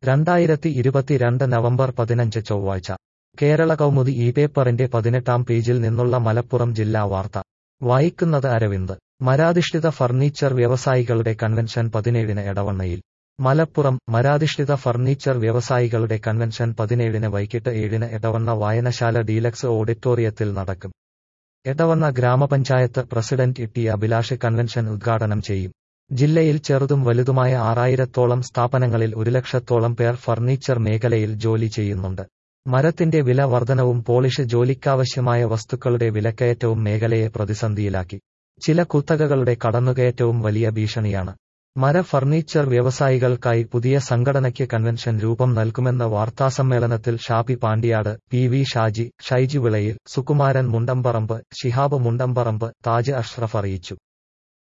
രണ്ടായിരത്തി ഇരുപത്തിരണ്ട് നവംബർ പതിനഞ്ച് ചൊവ്വാഴ്ച കേരള കൗമുദി ഈ പേപ്പറിന്റെ പതിനെട്ടാം പേജിൽ നിന്നുള്ള മലപ്പുറം ജില്ലാ വാർത്ത വായിക്കുന്നത് അരവിന്ദ് മരാധിഷ്ഠിത ഫർണിച്ചർ വ്യവസായികളുടെ കൺവെൻഷൻ പതിനേഴിന് എടവണ്ണയിൽ മലപ്പുറം മരാധിഷ്ഠിത ഫർണിച്ചർ വ്യവസായികളുടെ കൺവെൻഷൻ പതിനേഴിന് വൈകിട്ട് ഏഴിന് എടവണ്ണ വായനശാല ഡീലക്സ് ഓഡിറ്റോറിയത്തിൽ നടക്കും എടവണ്ണ ഗ്രാമപഞ്ചായത്ത് പ്രസിഡന്റ് ടി അഭിലാഷ് കൺവെൻഷൻ ഉദ്ഘാടനം ചെയ്യും ജില്ലയിൽ ചെറുതും വലുതുമായ ആറായിരത്തോളം സ്ഥാപനങ്ങളിൽ ഒരു ലക്ഷത്തോളം പേർ ഫർണിച്ചർ മേഖലയിൽ ജോലി ചെയ്യുന്നുണ്ട് മരത്തിന്റെ വില വർധനവും പോളിഷ് ജോലിക്കാവശ്യമായ വസ്തുക്കളുടെ വിലക്കയറ്റവും മേഖലയെ പ്രതിസന്ധിയിലാക്കി ചില കുത്തകകളുടെ കടന്നുകയറ്റവും വലിയ ഭീഷണിയാണ് മര ഫർണിച്ചർ വ്യവസായികൾക്കായി പുതിയ സംഘടനയ്ക്ക് കൺവെൻഷൻ രൂപം നൽകുമെന്ന് വാർത്താസമ്മേളനത്തിൽ ഷാബി പാണ്ടിയാട് പി വി ഷാജി ഷൈജു വിളയിൽ സുകുമാരൻ മുണ്ടമ്പറമ്പ് ശിഹാബ് മുണ്ടമ്പറമ്പ് താജ് അഷ്റഫ് അറിയിച്ചു